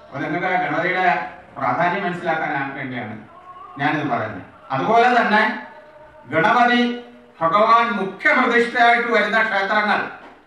അപ്പൊ നിങ്ങൾക്ക് ഗണപതിയുടെ പ്രാധാന്യം മനസ്സിലാക്കാൻ വേണ്ടിയാണ് ഞാനിത് പറയുന്നത് അതുപോലെ തന്നെ ഗണപതി ഭഗവാൻ മുഖ്യ പ്രതിഷ്ഠയായിട്ട് വരുന്ന ക്ഷേത്രങ്ങൾ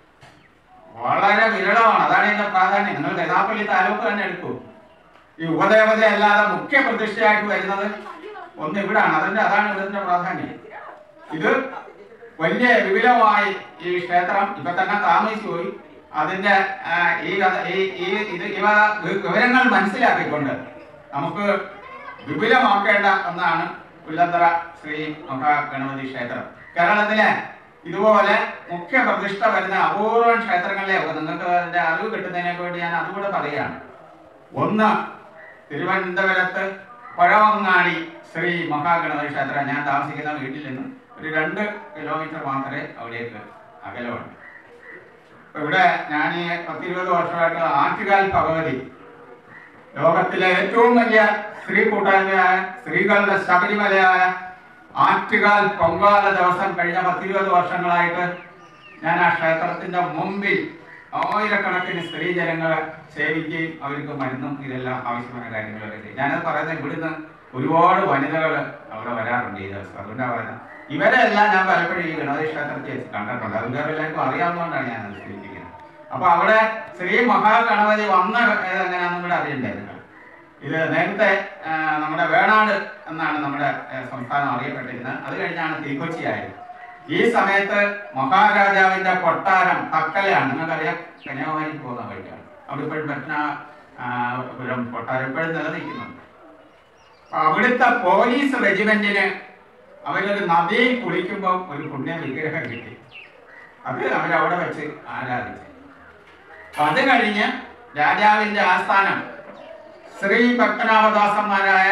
വളരെ വിരളമാണ് അതാണ് ഇതിന്റെ പ്രാധാന്യം നിങ്ങൾ കരുനാപ്പള്ളി താലൂക്ക് തന്നെ എടുക്കൂ ഈ ഉപദേവത അല്ലാതെ മുഖ്യ പ്രതിഷ്ഠയായിട്ട് വരുന്നത് ഒന്ന് ഇവിടാണ് അതിന്റെ അതാണ് ഇതിന്റെ പ്രാധാന്യം ഇത് വലിയ വിപുലമായി ഈ ക്ഷേത്രം ഇപ്പൊ തന്നെ താമസിച്ചു പോയി അതിന്റെ ആ, ഈ കഥ- ഈ ഈ ഇത് ഇവ വി- വിവരങ്ങൾ മനസ്സിലാക്കിക്കൊണ്ട് നമുക്ക് വിപുലമാക്കേണ്ട ഒന്നാണ് പുല്ലന്തറ ശ്രീ മഹാഗണപതി ക്ഷേത്രം കേരളത്തിലെ ഇതുപോലെ മുഖ്യ പ്രതിഷ്ഠ വരുന്ന അപൂർവം ക്ഷേത്രങ്ങളിലെ നിങ്ങൾക്ക് അതിന്റെ അറിവ് കിട്ടുന്നതിനെ വേണ്ടി ഞാൻ അതുകൂടെ പറയുകയാണ് ഒന്ന് തിരുവനന്തപുരത്ത് പഴവങ്ങാടി ശ്രീ മഹാഗണപതി ക്ഷേത്രം ഞാൻ താമസിക്കുന്ന വീട്ടിൽ നിന്ന് ഒരു രണ്ട് കിലോമീറ്റർ മാത്രമേ അവിടേക്ക് അകലമുണ്ട് അപ്പൊ ഇവിടെ ഞാൻ ഈ പത്തിരുപത് വർഷമായിട്ട് ആറ്റുകാൽ ഭഗവതി ലോകത്തിലെ ഏറ്റവും വലിയ സ്ത്രീ കൂട്ടായ്മയായ സ്ത്രീകളുടെ ശബരിമലയായ ആറ്റുകാൽ പൊങ്കാല ദിവസം കഴിഞ്ഞ പത്തിരുപത് വർഷങ്ങളായിട്ട് ഞാൻ ആ ക്ഷേത്രത്തിന്റെ മുമ്പിൽ ആയിരക്കണക്കിന് സ്ത്രീജനങ്ങളെ സേവിക്കുകയും അവർക്ക് മരുന്നും ഇതെല്ലാം ആവശ്യമായ കാര്യങ്ങളൊക്കെ ചെയ്യും ഞാനത് പറയുന്നത് ഇവിടുന്ന് ഒരുപാട് വനിതകൾ അവിടെ വരാറുണ്ട് ഈ ദിവസം അതുകൊണ്ടാണ് പറയുന്നത് ഇവരെല്ലാം ഞാൻ പലപ്പോഴും ഈ ഗണപതി ക്ഷേത്രത്തിൽ വെച്ച് കണ്ടിട്ടുണ്ട് അത് വേറെ എല്ലാവർക്കും അറിയാവുന്നതുകൊണ്ടാണ് ഞാൻ അത് സൂചിപ്പിക്കുന്നത് അപ്പൊ അവിടെ ശ്രീ മഹാഗണപതി വന്ന എങ്ങനെയാണെന്നും കൂടെ അറിയണ്ടേ നിങ്ങൾ ഇത് നേരത്തെ ആ, നമ്മുടെ വേണാട് എന്നാണ് നമ്മുടെ ആ, സംസ്ഥാനം അറിയപ്പെട്ടിരുന്നത് അത് കഴിഞ്ഞാണ് തിരുക്കൊച്ചിയായത് ഈ സമയത്ത് മഹാരാജാവിന്റെ കൊട്ടാരം തക്കലയാണ് നിങ്ങൾക്കറിയാം കന്യാകുമാരി പോകുന്ന വഴിക്കാണ് അവിടെ ഇപ്പോഴും പത്മനാപുരം കൊട്ടാരം ഇപ്പോഴും നിലനിൽക്കുന്നുണ്ട് അപ്പൊ അവിടുത്തെ പോലീസ് റെജിമെന്റിന് അവരൊരു നദിയിൽ കുളിക്കുമ്പോൾ ഒരു പുണ്യ വിഗ്രഹം കിട്ടി അത് അവരവിടെ വെച്ച് ആരാധിച്ചു അപ്പൊ അത് കഴിഞ്ഞ് രാജാവിന്റെ ആസ്ഥാനം ശ്രീ പത്മനാഭദാസന്മാരായ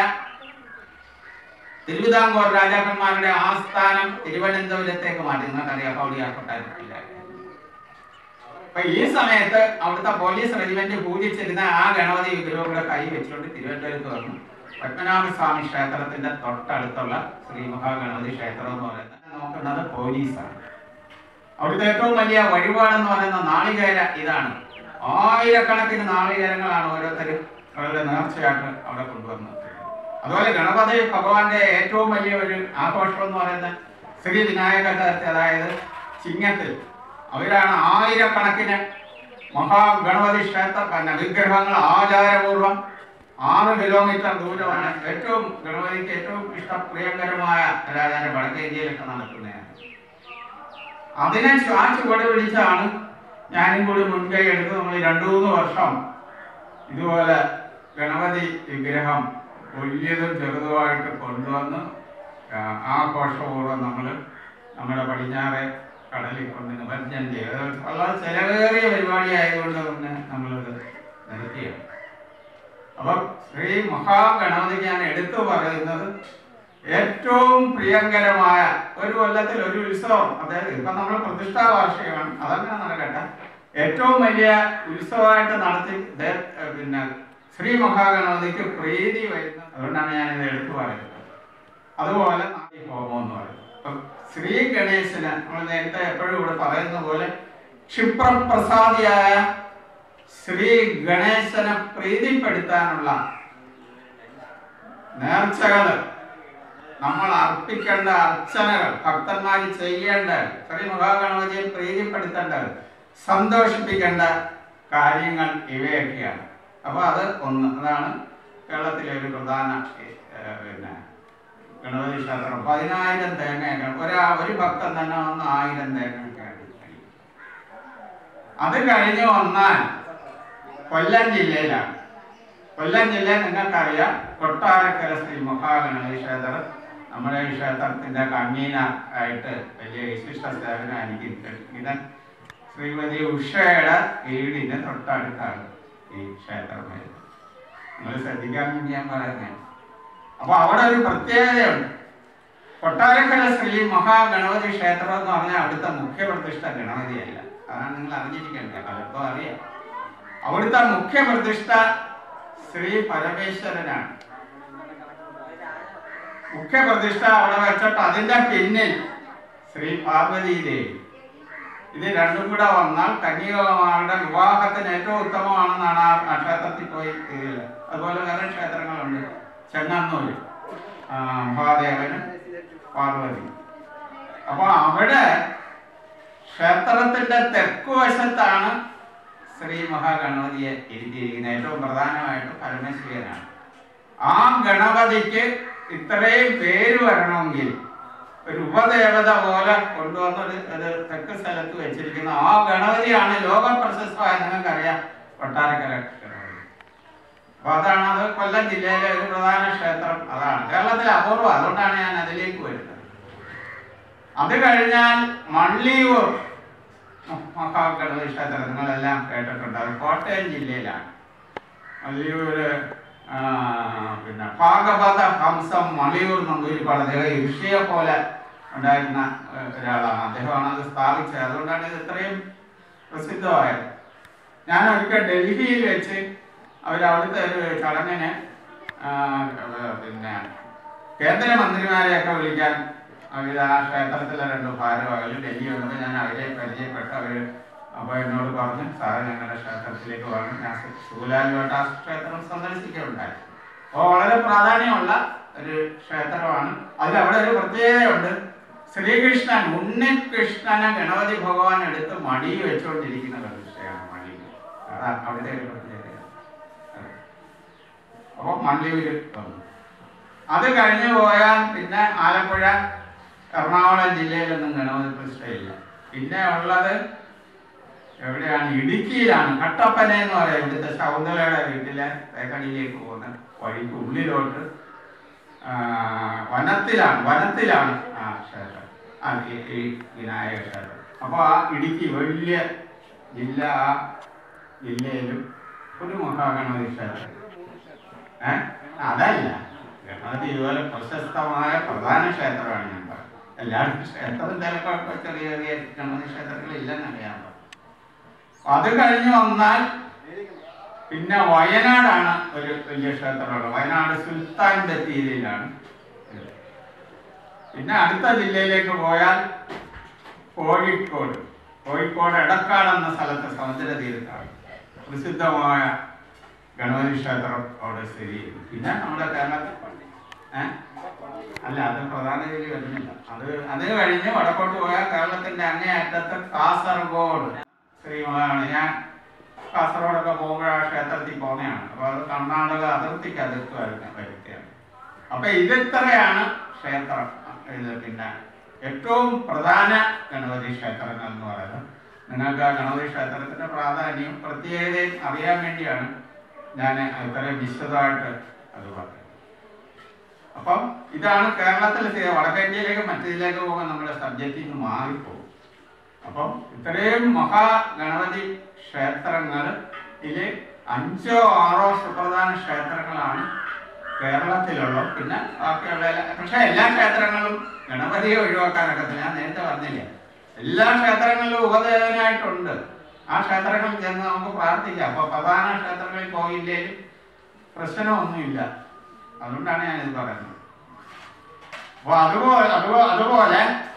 തിരുവിതാംകൂർ രാജാക്കന്മാരുടെ ആസ്ഥാനം തിരുവനന്തപുരത്തേക്ക് മാറ്റി നിങ്ങൾക്കറിയാം കൗടിയാർ കൊട്ടാരത്തില്ല അപ്പൊ ഈ സമയത്ത് അവിടുത്തെ പോലീസ് റെജിമെന്റ് പൂജിച്ചിരുന്ന ആ ഗണപതി വിഗ്രഹം കൂടെ കൈ വെച്ചുകൊണ്ട് തിരുവനന്തപുരത്ത് വന്നു പത്മനാഭസ്വാമി ക്ഷേത്രത്തിന്റെ തൊട്ടടുത്തുള്ള ശ്രീ മഹാഗണപതി ക്ഷേത്രം എന്ന് പറയുന്നത് നോക്കുന്നത് പോലീസാണ് അവിടുത്തെ ഏറ്റവും വലിയ വഴിപാടെന്ന് പറയുന്ന നാളികേര ഇതാണ് ആയിരക്കണക്കിന് നാളികേരങ്ങളാണ് ഓരോരുത്തരും അവരുടെ നേർച്ചയായിട്ട് അവിടെ കൊണ്ടുവന്നത് അതുപോലെ ഗണപതി ഭഗവാന്റെ ഏറ്റവും വലിയ ഒരു ആഘോഷം എന്ന് പറയുന്നത് ശ്രീ വിനായക ചതുർത്ഥി അതായത് ചിങ്ങത്തിൽ അവരാണ് ആയിരക്കണക്കിന് മഹാഗണപതി ക്ഷേത്ര പിന്നെ വിഗ്രഹങ്ങൾ ആചാരപൂർവം ആറ് കിലോമീറ്റർ ദൂരമാണ് ഏറ്റവും ഗണപതിക്ക് ഏറ്റവും ഇഷ്ടപ്രിയങ്കരമായ രാജാന്റെ വടക്കേ ഇന്ത്യയിലൊക്കെ നടക്കുന്നതാണ് അതിനെ ആ ചുവട് പിടിച്ചാണ് ഞാനും കൂടി മുൻകൈ എടുത്ത് നമ്മൾ രണ്ടു മൂന്ന് വർഷം ഇതുപോലെ ഗണപതി വിഗ്രഹം വലിയതും ചെറുതുമായിട്ട് കൊണ്ടുവന്ന് ആ, ആഘോഷപൂർവ്വം നമ്മൾ നമ്മുടെ പടിഞ്ഞാറെ കടലിൽ കൊണ്ട് നിമജ്ജനം ചെയ്ത് അത് വളരെ ചെലവേറിയ പരിപാടി ആയതുകൊണ്ട് തന്നെ നമ്മളത് നിർത്തിയാണ് അപ്പം ശ്രീ മഹാഗണപതിക്ക് ഞാൻ എടുത്തു പറയുന്നത് ഏറ്റവും പ്രിയങ്കരമായ ഒരു കൊല്ലത്തിൽ ഒരു ഉത്സവം അതായത് ഇപ്പൊ നമ്മൾ പ്രതിഷ്ഠാ വാർഷികമാണ് അതങ്ങനെ നടക്കട്ടെ ഏറ്റവും വലിയ ഉത്സവമായിട്ട് നടത്തി ദേ- ഏ, പിന്നെ ശ്രീ മഹാഗണപതിക്ക് പ്രീതി വരുന്ന അതുകൊണ്ടാണ് ഞാൻ ഇത് എടുത്തു പറയുന്നത് അതുപോലെ നാളി ഹോമം എന്ന് പറയുന്നത് ഇപ്പം ശ്രീ ഗണേശന് നമ്മൾ നേരത്തെ എപ്പോഴും ഇവിടെ പറയുന്ന പോലെ ക്ഷിപ്രപ്രസാദിയായ ശ്രീ ഗണേശനെ പ്രീതിപ്പെടുത്താനുള്ള നേർച്ചകള് നമ്മൾ അർപ്പിക്കേണ്ട അർച്ചനകൾ ഭക്തന്മാർ ചെയ്യേണ്ട ശ്രീ മഹാഗണപതിയെ പ്രീതിപ്പെടുത്തേണ്ടത് സന്തോഷിപ്പിക്കേണ്ട കാര്യങ്ങൾ ഇവയൊക്കെയാണ് അപ്പൊ അത് ഒന്ന് അതാണ് കേരളത്തിലെ ഒരു പ്രധാന ഏഹ്, പിന്നെ ഗണപതി ക്ഷേത്രം പതിനായിരം തേങ്ങയൊക്കെ ഒരാ ഒരു ഭക്തൻ തന്നെ വന്ന് ആയിരം തേങ്ങയൊക്കെ അടിക്കും. അത് കഴിഞ്ഞ് വന്നാൽ കൊല്ലം ജില്ലയിലാണ് കൊല്ലം ജില്ല നിങ്ങൾക്കറിയാം കൊട്ടാരക്കര ശ്രീ മഹാഗണപതി ക്ഷേത്രം നമ്മുടെ ഈ ക്ഷേത്രത്തിന്റെ കൺവീനർ ആയിട്ട് വലിയ വിശിഷ്ട സേവനം അനുഗ്രഹിക്കുന്നത് ശ്രീമതി ഉഷയുടെ വീടിന് തൊട്ടടുത്താണ് ഈ ക്ഷേത്രം വരുന്നത് നിങ്ങൾ ശ്രദ്ധിക്കാൻ വേണ്ടി ഞാൻ പറയുന്നത് അപ്പൊ അവിടെ ഒരു പ്രത്യേകതയുണ്ട് കൊട്ടാരക്കര ശ്രീ മഹാഗണപതി ക്ഷേത്രം എന്ന് പറഞ്ഞാൽ അവിടുത്തെ മുഖ്യ പ്രതിഷ്ഠ ഗണപതിയല്ല അതാണ് നിങ്ങൾ അറിഞ്ഞിരിക്കേണ്ടത് പലർക്കും അറിയാം അവിടുത്തെ മുഖ്യ പ്രതിഷ്ഠ ശ്രീ പരമേശ്വരനാണ് മുഖ്യ പ്രതിഷ്ഠ അവിടെ വെച്ചിട്ട് അതിന്റെ പിന്നിൽ ശ്രീ പാർവതി ദേവി ഇത് രണ്ടും കൂടെ വന്നാൽ കന്യകമാരുടെ വിവാഹത്തിന് ഏറ്റവും ഉത്തമമാണെന്നാണ് ആ ആ ക്ഷേത്രത്തിൽ പോയി ഇതിൽ അതുപോലെ വേറെ ക്ഷേത്രങ്ങളുണ്ട് ചെങ്ങന്നൂര് ആ, മഹാദേവനും പാർവതി അപ്പോൾ അവിടെ ക്ഷേത്രത്തിന്റെ തെക്ക് വശത്താണ് ശ്രീ മഹാഗണപതിയെ ഇരുത്തിയിരിക്കുന്നത് ഏറ്റവും പ്രധാനമായിട്ട് പരമേശ്വരനാണ് ആ ഗണപതിക്ക് ഇത്രയും പേര് വരണമെങ്കിൽ ഒരു ഉപദേവത പോലെ കൊണ്ടുവന്നൊരു ഒരു തെക്ക് സ്ഥലത്ത് വെച്ചിരിക്കുന്ന ആ ഗണപതിയാണ് ലോക പ്രശസ്തമായ നിങ്ങൾക്കറിയാം കൊട്ടാരക്കര ഗണപതി അപ്പൊ അതാണ് അത് കൊല്ലം ജില്ലയിലെ ഒരു പ്രധാന ക്ഷേത്രം അതാണ് കേരളത്തിലെ അപൂർവം അതുകൊണ്ടാണ് ഞാൻ അതിലേക്ക് വരുന്നത് അത് കഴിഞ്ഞാൽ മള്ളിയൂർ മഹാഗണപതി ക്ഷേത്രം നിങ്ങളെല്ലാം കേട്ടിട്ടുണ്ട് അത് കോട്ടയം ജില്ലയിലാണ് മള്ളിയൂര് ആ, പിന്നെ ഭാഗവത ഹംസം മള്ളിയൂർ നമ്പൂരിപ്പാട് അദ്ദേഹം ഋഷിയെ പോലെ ഉണ്ടായിരുന്ന ഏഹ്, ഒരാളാണ് അദ്ദേഹമാണ് അത് സ്ഥാപിച്ചത് അതുകൊണ്ടാണ് ഇത് ഇത്രയും പ്രസിദ്ധമായത് ഞാൻ ഒരിക്കൽ ഡൽഹിയിൽ വെച്ച് അവർ അവിടുത്തെ ഒരു ചടങ്ങിന് ആ, ഏഹ്, പിന്നെ കേന്ദ്രമന്ത്രിമാരെയൊക്കെ വിളിക്കാൻ അവർ ആ ക്ഷേത്രത്തിലെ രണ്ട് ഭാരവാഹികൾ ഡൽഹി വന്നപ്പോൾ ഞാൻ അവരെ പരിചയപ്പെട്ടു അവർ അപ്പോൾ എന്നോട് പറഞ്ഞു സാറ് ഞങ്ങളുടെ ക്ഷേത്രത്തിലേക്ക് വന്നു ഞാൻ ശൂലാലുമായിട്ട് ആ ക്ഷേത്രം സന്ദർശിക്കുകയുണ്ടായി അപ്പോൾ വളരെ പ്രാധാന്യമുള്ള ഒരു ക്ഷേത്രമാണ് അതിൽ അവിടെ ഒരു പ്രത്യേകതയുണ്ട് ശ്രീകൃഷ്ണൻ ഉണ്ണികൃഷ്ണനെ ഗണപതി ഭഗവാൻ എടുത്ത് മടി വെച്ചുകൊണ്ടിരിക്കുന്ന പ്രതിഷ്ഠയാണ് മടി അതാ അവിടുത്തെ ഒരു പ്രത്യേകത അപ്പോൾ മള്ളിയൂര് വന്നു അത് കഴിഞ്ഞു പോയാൽ പിന്നെ ആലപ്പുഴ എറണാകുളം ജില്ലയിലൊന്നും ഗണപതി പ്രതിഷ്ഠയില്ല പിന്നെ ഉള്ളത് എവിടെയാണ് ഇടുക്കിയിലാണ് കട്ടപ്പന എന്ന് പറയാം ഇവിടുത്തെ ശൗന്തലയുടെ വീട്ടിലെ തേക്കടിയിലേക്ക് പോകുന്ന വഴിക്ക് ഉള്ളിലോട്ട് ആ, വനത്തിലാണ് വനത്തിലാണ് ആ ക്ഷേത്രം ആ ഈ ഈ വിനായക ക്ഷേത്രം അപ്പോൾ ആ ഇടുക്കി വലിയ ജില്ല ആ ജില്ലയിലും ഒരു മഹാഗണപതി ക്ഷേത്രം ഏ അതല്ല ഗണപതി ഇതുപോലെ പ്രശസ്തമായ പ്രധാന ക്ഷേത്രമാണ് ഞാൻ പറഞ്ഞത് എല്ലായിടത്തും ക്ഷേത്രം ചിലപ്പോൾ ചെറിയ ചെറിയ ഗണപതി ക്ഷേത്രങ്ങളില്ലെന്ന് അറിയാൻ പറഞ്ഞു അത് കഴിഞ്ഞ് വന്നാൽ പിന്നെ വയനാടാണ് ഒരു വലിയ ക്ഷേത്രമുള്ളത് വയനാട് സുൽത്താൻ ബത്തേരിയിലാണ് ഇത്. പിന്നെ അടുത്ത ജില്ലയിലേക്ക് പോയാൽ കോഴിക്കോട് കോഴിക്കോട് എടക്കാട് എന്ന സ്ഥലത്ത് സമുദ്ര തീരത്താണ് പ്രസിദ്ധമായ ഗണപതി ക്ഷേത്രം അവിടെ സ്ഥിതി ചെയ്യുന്നു പിന്നെ നമ്മുടെ കേരളത്തിൽ ഏ? അല്ല അത് പ്രധാന ജില്ല വരുന്നില്ല അത് അത് കഴിഞ്ഞ് വടക്കോട്ട് പോയാൽ കേരളത്തിന്റെ അങ്ങേയറ്റത്ത് കാസർഗോഡ് ശ്രീമതാണ് ഞാൻ കാസർഗോഡൊക്കെ പോകുമ്പോൾ ആ ക്ഷേത്രത്തിൽ പോകുന്നതാണ് അപ്പോൾ അത് കർണാടക അതിർത്തിക്ക് അതിർത്തി വരുന്ന വരുത്തിയാണ് അപ്പൊ ഇതിത്രയാണ് ക്ഷേത്രം ഇത് പിന്നെ ഏറ്റവും പ്രധാന ഗണപതി ക്ഷേത്രങ്ങൾ എന്ന് പറയുന്നത് നിങ്ങൾക്ക് ആ ഗണപതി ക്ഷേത്രത്തിന്റെ പ്രാധാന്യവും പ്രത്യേകതയും അറിയാൻ വേണ്ടിയാണ് ഞാൻ ഇത്രയും വിശദമായിട്ട് അത് പറഞ്ഞത് അപ്പം ഇതാണ് കേരളത്തിൽ സ്ഥിതി വടക്കേന്ത്യയിലേക്ക് മറ്റേതിലേക്ക് പോകുമ്പോൾ നമ്മുടെ സബ്ജക്റ്റിൽ നിന്ന് മാറിപ്പോകും അപ്പം ഇത്രയും മഹാഗണപതി ക്ഷേത്രങ്ങൾ ഇതിൽ അഞ്ചോ ആറോ സുപ്രധാന ക്ഷേത്രങ്ങളാണ് കേരളത്തിലുള്ളത് പിന്നെ ബാക്കിയുള്ള എല്ലാ പക്ഷെ എല്ലാ ക്ഷേത്രങ്ങളും ഗണപതിയെ ഒഴിവാക്കാനൊക്കത്തില്ല ഞാൻ നേരത്തെ പറഞ്ഞില്ലേ എല്ലാ ക്ഷേത്രങ്ങളിലും ഉപദേവനായിട്ടുണ്ട് ആ ക്ഷേത്രങ്ങളിൽ ചെന്ന് നമുക്ക് പ്രാർത്ഥിക്കാം അപ്പോൾ പ്രധാന ക്ഷേത്രങ്ങളിൽ പോയില്ലേലും പ്രശ്നമൊന്നുമില്ല അതുകൊണ്ടാണ് ഞാനിത് പറയുന്നത് അപ്പോൾ അതുപോലെ അതുപോലെ അതുപോലെ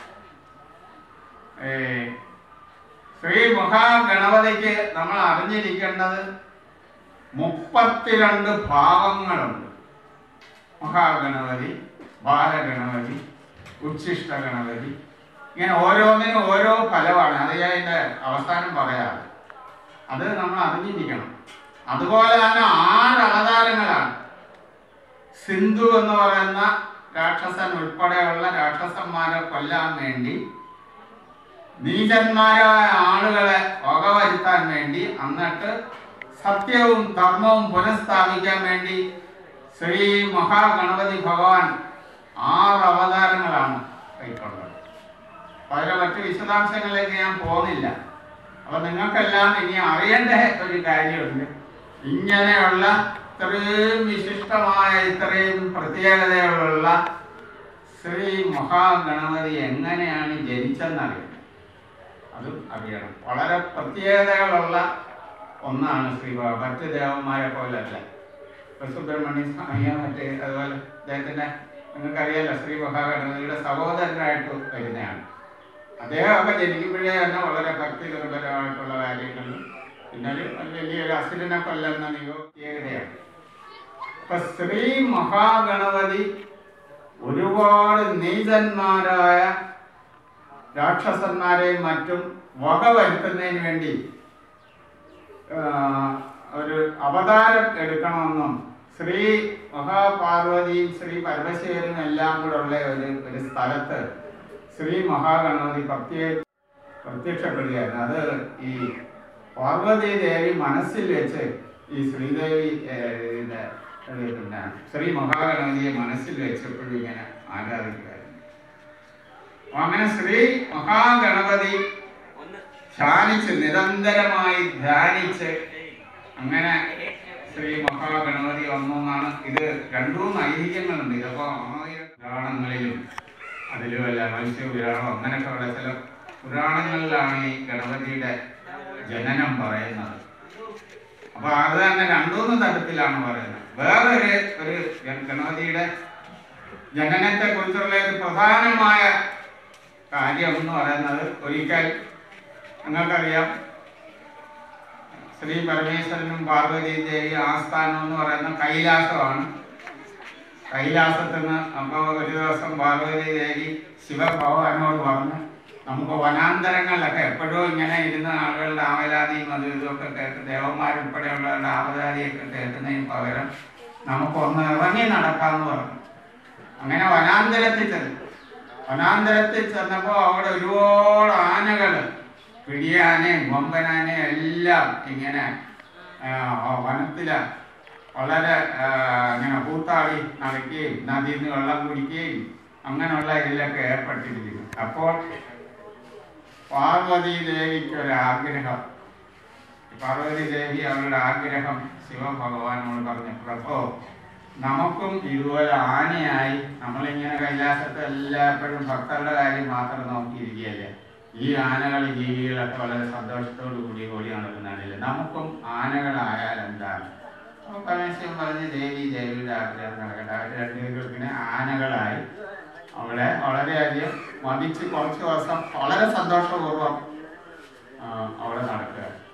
ഏ, ശ്രീ മഹാഗണപതിക്ക് നമ്മൾ അറിഞ്ഞിരിക്കേണ്ടത് മുപ്പത്തിരണ്ട് ഭാവങ്ങളുണ്ട് മഹാഗണപതി ബാലഗണപതി ഉച്ഛിഷ്ട ഗണപതി ഇങ്ങനെ ഓരോന്നിനും ഓരോ ഫലമാണ് അത് ഞാൻ അതിൻ്റെ അവസാനം പറയാം അത് നമ്മൾ അറിഞ്ഞിരിക്കണം അതുപോലെ തന്നെ ആറ് അവതാരങ്ങളാണ് സിന്ധു എന്ന് പറയുന്ന രാക്ഷസൻ ഉൾപ്പെടെയുള്ള രാക്ഷസന്മാരെ കൊല്ലാൻ വേണ്ടി നീചന്മാരായ ആളുകളെ വകവരുത്താൻ വേണ്ടി എന്നിട്ട് സത്യവും ധർമ്മവും പുനഃസ്ഥാപിക്കാൻ വേണ്ടി ശ്രീ മഹാഗണപതി ഭഗവാൻ ആറ് അവതാരങ്ങളാണ് കൈക്കൊണ്ടത് അപ്പൊ അതിലെ മറ്റു വിശദാംശങ്ങളിലേക്ക് ഞാൻ പോകുന്നില്ല അപ്പൊ നിങ്ങൾക്കെല്ലാം ഇനി അറിയേണ്ട ഒരു കാര്യമുണ്ട് ഇങ്ങനെയുള്ള ഇത്രയും വിശിഷ്ടമായ ഇത്രയും പ്രത്യേകതകളുള്ള ശ്രീ മഹാഗണപതി എങ്ങനെയാണ് ജനിച്ചെന്നറിയണം അതും അറിയണം വളരെ പ്രത്യേകതകളുള്ള ഒന്നാണ് ശ്രീ ബാബ മറ്റ് ദേവന്മാരെ പോലല്ല ഇപ്പൊ സുബ്രഹ്മണ്യ സ്വാമിയോ മറ്റേ അതുപോലെ അദ്ദേഹത്തിന്റെ നിങ്ങൾക്കറിയാലോ ശ്രീ മഹാഗണപതിയുടെ സഹോദരനായിട്ട് വരുന്നതാണ് അദ്ദേഹമൊക്കെ ജനിക്കുമ്പോഴേ തന്നെ വളരെ ഭക്തി നിർഭരമായിട്ടുള്ള കാര്യങ്ങളും പിന്നെ ഒരു വലിയൊരു അസുരനെ കൊല്ലുന്ന നിയോഗതയാണ് ഇപ്പൊ ശ്രീ മഹാഗണപതി ഒരുപാട് നീചന്മാരായ രാക്ഷസന്മാരെയും മറ്റും വകവരുത്തുന്നതിന് വേണ്ടി ആ, ഒരു അവതാരം എടുക്കണമെന്നും ശ്രീ മഹാപാർവതിയും ശ്രീ പരമശിവനും എല്ലാം കൂടെ ഉള്ള ഒരു ഒരു സ്ഥലത്ത് ശ്രീ മഹാഗണപതി പ്രത്യേക പ്രത്യക്ഷപ്പെടുകയായിരുന്നു അത് ഈ പാർവതി ദേവി മനസ്സിൽ വെച്ച് ഈ ശ്രീദേവി ഏഹ്, ഇത് ഇത് പിന്നെ ശ്രീ മഹാഗണപതിയെ മനസ്സിൽ വെച്ചപ്പോഴും ഇങ്ങനെ ആരാധിക്കുകയായിരുന്നു അപ്പൊ അങ്ങനെ ശ്രീ മഹാഗണപതി ധ്യാനിച്ച് നിരന്തരമായി ധ്യാനിച്ച് അങ്ങനെ ശ്രീ മഹാഗണപതി വന്നു എന്നാണ് ഇത് രണ്ടു മൂന്ന് ഐതിഹ്യങ്ങളുണ്ട് ഇതപ്പോ ആയിരം പുരാണങ്ങളിലും അതിലുമല്ല മത്സ്യപുരാണം അങ്ങനെയൊക്കെ ഉള്ള ചില പുരാണങ്ങളിലാണ് ഈ ഗണപതിയുടെ ജനനം പറയുന്നത് അപ്പൊ അത് തന്നെ രണ്ടൂന്ന് തരത്തിലാണ് പറയുന്നത് വേറൊരു ഒരു ഗണപതിയുടെ ജനനത്തെ കുറിച്ചുള്ള ഒരു പ്രധാനമായ കാര്യം എന്ന് പറയുന്നത് ഒരിക്കൽ നിങ്ങൾക്കറിയാം ശ്രീ പരമേശ്വരനും പാർവതി ദേവി ആസ്ഥാനം എന്ന് പറയുന്ന കൈലാസമാണ് കൈലാസത്തിൽ നിന്ന് അപ്പോൾ ഒരു ദിവസം പാർവതി ദേവി ശിവഭഗവാനോട് പറഞ്ഞു നമുക്ക് വനാന്തരങ്ങളിലൊക്കെ എപ്പോഴും ഇങ്ങനെ ഇരുന്ന് ആളുകളുടെ ആവലാതിയും അതും ഇതൊക്കെ കേട്ട് ദേവന്മാരുൾപ്പെടെയുള്ളവരുടെ ആവലാതിയൊക്കെ കേൾക്കുന്നതിന് പകരം നമുക്കൊന്ന് ഇറങ്ങി നടക്കാമെന്ന് പറഞ്ഞു അങ്ങനെ വനാന്തരത്തിൽ ചെന്നു വനാന്തരത്തിൽ ചെന്നപ്പോൾ അവിടെ ഒരുപാട് ആനകൾ പിടിയാനയും കൊമ്പനാനയും എല്ലാം ഇങ്ങനെ ആ, വനത്തില് വളരെ ആ, ഇങ്ങനെ കൂത്താടി നടക്കുകയും നദിയിൽ നിന്ന് വെള്ളം കുടിക്കുകയും അങ്ങനെയുള്ള ഇതിലൊക്കെ ഏർപ്പെട്ടിരിക്കുന്നു അപ്പോൾ പാർവതി ദേവിക്ക് ഒരു ആഗ്രഹം പാർവതി ദേവി അവരുടെ ആഗ്രഹം ശിവഭഗവാനോട് പറഞ്ഞു പ്രഭോ നമുക്കും ഇതുപോലെ ആനയായി നമ്മളിങ്ങനെ കൈലാസത്തെ എല്ലായ്പ്പോഴും ഭക്തരുടെ കാര്യം മാത്രം നോക്കിയിരിക്കുകയല്ലേ ഈ ആനകൾ ജീവികളൊക്കെ വളരെ സന്തോഷത്തോടു കൂടി ഓടി നടക്കുന്നതാണല്ലേ നമുക്കും ആനകളായാൽ എന്താണ് അപ്പോൾ പരമേശ്വരൻ പറഞ്ഞ് ദേവി ദേവിയുടെ ആഗ്രഹം നടക്കട്ടെ അവർ രണ്ടുപേരും ഇങ്ങനെ ആനകളായി അവിടെ വളരെയധികം മതിച്ച് കുറച്ച് ദിവസം വളരെ സന്തോഷപൂർവ്വം ആ, അവിടെ നടക്കുക